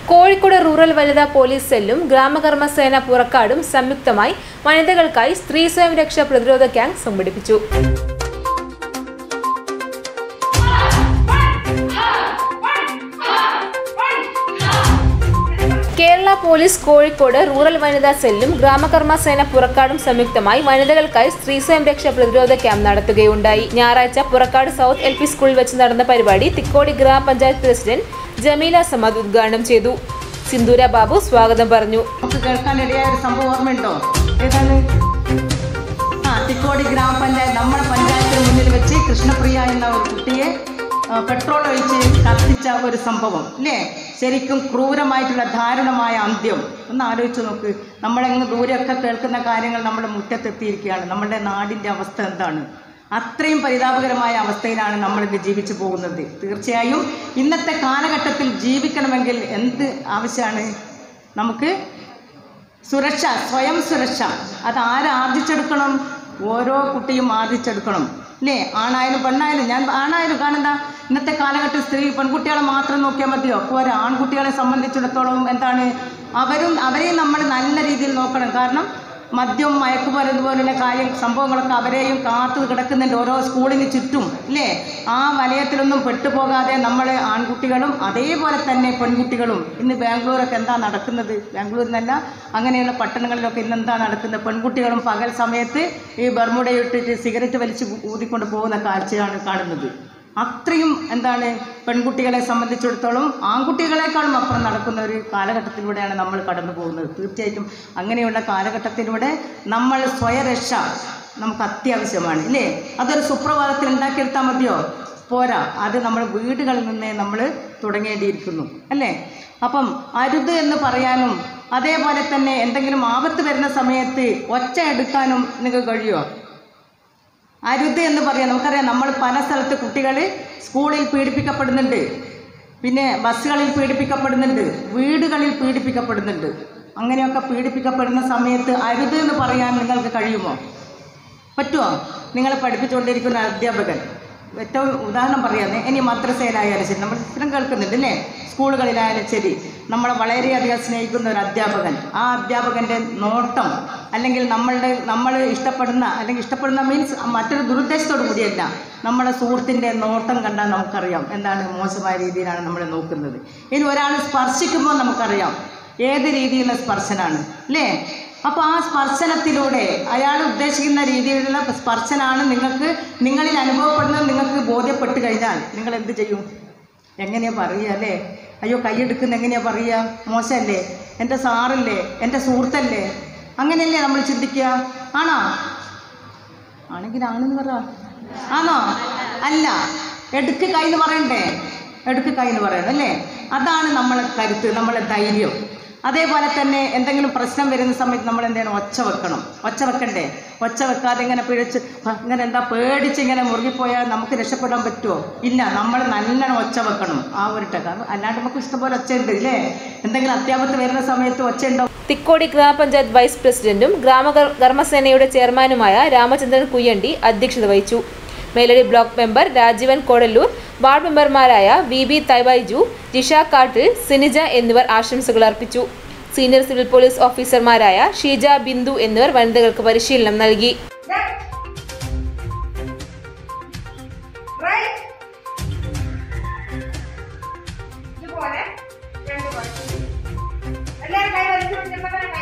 Kozhikode rural വനിതാ police സെല്ലും ഗ്രാമകർമ്മസേന പുറക്കാടും സംയുക്തമായി വനിതകൾക്കായി സ്ത്രീ സ്വയം രക്ഷാ പ്രതിരോധ ക്യാമ്പ് സംഘടിപ്പിച്ചു കേരള പോലീസ് കോഴിക്കോട് റൂറൽ വനിതാ സെല്ലും ഗ്രാമകർമ്മസേന പുറക്കാടും സംയുക്തമായി വനിതകൾക്കായി സ്ത്രീ സ്വയം രക്ഷാ പ്രതിരോധ ക്യാമ്പ് നടത്തുകയുണ്ടായി ഞായറാഴ്ച പുറക്കാട് സൗത്ത് എൽ പി സ്കൂളിൽ വെച്ച് നടന്ന പരിപാടി തിക്കോടി ഗ്രാമപഞ്ചായത്ത് പ്രസിഡന്റ് ജമീല സമദ് ഉദ്ഘാടനം ചെയ്തു സിന്ദൂര ബാബു സ്വാഗതം പറഞ്ഞു നമുക്ക് കേൾക്കാനിടയായ ഒരു സംഭവം ഓർമ്മയുണ്ടോ ഏതാണ് ആ തിക്കോടി ഗ്രാമപഞ്ചായത്ത് നമ്മുടെ പഞ്ചായത്തിന് മുന്നിൽ വെച്ച് കൃഷ്ണപ്രിയ എന്ന ഒരു കുട്ടിയെ ആ, പെട്രോൾ ഒഴിച്ച് കത്തിച്ച ഒരു സംഭവം അല്ലേ ശരിക്കും ക്രൂരമായിട്ടുള്ള ദാരുണമായ അന്ത്യം ഒന്ന് ആലോചിച്ച് നോക്ക് നമ്മളെങ്ങ് ദൂരെയൊക്കെ കേൾക്കുന്ന കാര്യങ്ങൾ നമ്മുടെ മുറ്റത്തെത്തിയിരിക്കുകയാണ് നമ്മുടെ നാടിൻ്റെ അവസ്ഥ എന്താണ് അത്രയും പരിതാപകരമായ അവസ്ഥയിലാണ് നമ്മളിത് ജീവിച്ചു പോകുന്നത് തീർച്ചയായും ഇന്നത്തെ കാലഘട്ടത്തിൽ ജീവിക്കണമെങ്കിൽ എന്ത് ആവശ്യമാണ് നമുക്ക് സുരക്ഷ സ്വയം സുരക്ഷ അത് ആര് ആർജിച്ചെടുക്കണം ഓരോ കുട്ടിയും ആർജിച്ചെടുക്കണം അല്ലേ ആണായാലും പെണ്ണായാലും ഞാൻ ആണായാലും കാണണ്ട ഇന്നത്തെ കാലഘട്ടത്തിൽ സ്ത്രീ പെൺകുട്ടികളെ മാത്രം നോക്കിയാൽ മതിയോ പോരാ ആൺകുട്ടികളെ സംബന്ധിച്ചിടത്തോളം എന്താണ് അവരും അവരെയും നമ്മൾ നല്ല രീതിയിൽ നോക്കണം കാരണം മദ്യം മയക്കുമരുന്ന് പോലുള്ള കാര്യം സംഭവങ്ങളൊക്കെ അവരെയും കാത്തു കിടക്കുന്നുണ്ട് ഓരോ സ്കൂളിന് ചുറ്റും ഇല്ലേ ആ വലയത്തിലൊന്നും പെട്ടുപോകാതെ നമ്മൾ ആൺകുട്ടികളും അതേപോലെ തന്നെ പെൺകുട്ടികളും ഇന്ന് ബാംഗ്ലൂരൊക്കെ എന്താ നടക്കുന്നത് ബാംഗ്ലൂരിനല്ല അങ്ങനെയുള്ള പട്ടണങ്ങളിലൊക്കെ ഇന്ന് എന്താ നടക്കുന്നത് പെൺകുട്ടികളും പകൽ സമയത്ത് ഈ ബർമുടയിട്ടിട്ട് സിഗരറ്റ് വലിച്ച് ഊതിക്കൊണ്ട് പോകുന്ന കാഴ്ചയാണ് കാണുന്നത് അത്രയും എന്താണ് പെൺകുട്ടികളെ സംബന്ധിച്ചിടത്തോളം ആൺകുട്ടികളെക്കാളും അപ്പുറം നടക്കുന്ന ഒരു കാലഘട്ടത്തിലൂടെയാണ് നമ്മൾ കടന്നു പോകുന്നത് തീർച്ചയായിട്ടും അങ്ങനെയുള്ള കാലഘട്ടത്തിലൂടെ നമ്മൾ സ്വയരക്ഷ നമുക്ക് അത്യാവശ്യമാണ് ഇല്ലേ അതൊരു സുപ്രഭാതത്തിൽ ഉണ്ടാക്കിയെടുത്താൽ മതിയോ പോരാ അത് നമ്മൾ വീടുകളിൽ നിന്നേ നമ്മൾ തുടങ്ങേണ്ടിയിരിക്കുന്നു അല്ലേ അപ്പം അരുത് എന്ന് പറയാനും അതേപോലെ തന്നെ എന്തെങ്കിലും ആപത്ത് വരുന്ന സമയത്ത് ഒച്ച എടുക്കാനും നിങ്ങൾക്ക് കഴിയുമോ അരുത് എന്ന് പറയാം നമുക്കറിയാം നമ്മൾ പല സ്ഥലത്ത് കുട്ടികൾ സ്കൂളിൽ പീഡിപ്പിക്കപ്പെടുന്നുണ്ട് പിന്നെ ബസ്സുകളിൽ പീഡിപ്പിക്കപ്പെടുന്നുണ്ട് വീടുകളിൽ പീഡിപ്പിക്കപ്പെടുന്നുണ്ട് അങ്ങനെയൊക്കെ പീഡിപ്പിക്കപ്പെടുന്ന സമയത്ത് അരുത് എന്ന് പറയാൻ നിങ്ങൾക്ക് കഴിയുമോ പറ്റുമോ നിങ്ങളെ പഠിപ്പിച്ചുകൊണ്ടിരിക്കുന്ന അധ്യാപകൻ ഏറ്റവും ഉദാഹരണം പറയാതെ ഇനി മദ്രസയിലായാലും ശരി നമ്മൾ സ്ഥിരം കേൾക്കുന്നുണ്ട് അല്ലേ സ്കൂളുകളിലായാലും ശരി നമ്മളെ വളരെയധികം സ്നേഹിക്കുന്ന ഒരു അധ്യാപകൻ ആ അധ്യാപകൻ്റെ നോട്ടം അല്ലെങ്കിൽ നമ്മളുടെ നമ്മൾ ഇഷ്ടപ്പെടുന്ന അല്ലെങ്കിൽ ഇഷ്ടപ്പെടുന്ന മീൻസ് മറ്റൊരു ദുരുദ്ദേശത്തോടു കൂടിയല്ല നമ്മളെ സുഹൃത്തിൻ്റെ നോട്ടം കണ്ടാൽ നമുക്കറിയാം എന്താണ് മോശമായ രീതിയിലാണ് നമ്മൾ നോക്കുന്നത് ഇനി ഒരാൾ സ്പർശിക്കുമ്പോൾ നമുക്കറിയാം ഏത് രീതിയിലുള്ള സ്പർശനാണ് അല്ലേ അപ്പോൾ ആ സ്പർശനത്തിലൂടെ അയാൾ ഉദ്ദേശിക്കുന്ന രീതിയിലുള്ള സ്പർശനാണ് നിങ്ങൾക്ക് നിങ്ങളിൽ അനുഭവപ്പെടുന്നത് നിങ്ങൾക്ക് ബോധ്യപ്പെട്ട് കഴിഞ്ഞാൽ നിങ്ങൾ എന്ത് ചെയ്യും എങ്ങനെയാ പറയുക അല്ലേ അയ്യോ കൈയെടുക്കുന്ന എങ്ങനെയാ പറയുക മോശമല്ലേ എൻ്റെ സാറല്ലേ എൻ്റെ സുഹൃത്തല്ലേ അങ്ങനെയല്ലേ നമ്മൾ ചിന്തിക്കുക ആണോ ആണെങ്കിൽ ആണെന്ന് പറ ആണോ അല്ല എടുക്ക് കൈ എന്ന് പറയണ്ടേ എടുക്ക് കൈ എന്ന് പറയണം അല്ലേ അതാണ് നമ്മളെ കരുത്ത് നമ്മളെ ധൈര്യം അതേപോലെ തന്നെ എന്തെങ്കിലും പ്രശ്നം വരുന്ന സമയത്ത് നമ്മൾ എന്താണ് ഒച്ച വെക്കണം ഒച്ച വെക്കണ്ടേ ഒച്ച വെക്കാതെ ഇങ്ങനെ പിഴച്ച് "ഹ, ഇങ്ങനെ എന്താ പേടിച്ച് ഇങ്ങനെ മുറുകിപ്പോയാൽ നമുക്ക് രക്ഷപ്പെടാൻ പറ്റുമോ ഇല്ല നമ്മൾ നല്ലോണം ഒച്ച വെക്കണം ആ ഒരു ടക അല്ലാണ്ട് നമുക്ക് ഇഷ്ടംപോലെ ഒച്ചയുണ്ട് ഇല്ലേ എന്തെങ്കിലും അത്യാപത്ത് വരുന്ന സമയത്ത് ഒച്ചയുണ്ടോ തിക്കോടി ഗ്രാമപഞ്ചായത്ത് വൈസ് പ്രസിഡന്റും ഗ്രാമകർമ്മസേനയുടെ ചെയർമാനുമായ രാമചന്ദ്രൻ കുയ്യണ്ടി അധ്യക്ഷത വഹിച്ചു Meladi block member Rajeevan Kodallur ward മെമ്പർമാരായ വി ബി തൈബൈജു ജിഷ കാട്ടിൽ സിനിജ എന്നിവർ ആശംസകൾ അർപ്പിച്ചു സീനിയർ സിവിൽ പോലീസ് ഓഫീസർമാരായ ഷീജ ബിന്ദു എന്നിവർ വനിതകൾക്ക് പരിശീലനം നൽകി Right. ഇതുപോലെ രണ്ട് കുറച്ച് എല്ലാവരും കൈ വലിച്ചു പിടിച്ചപ്പോൾ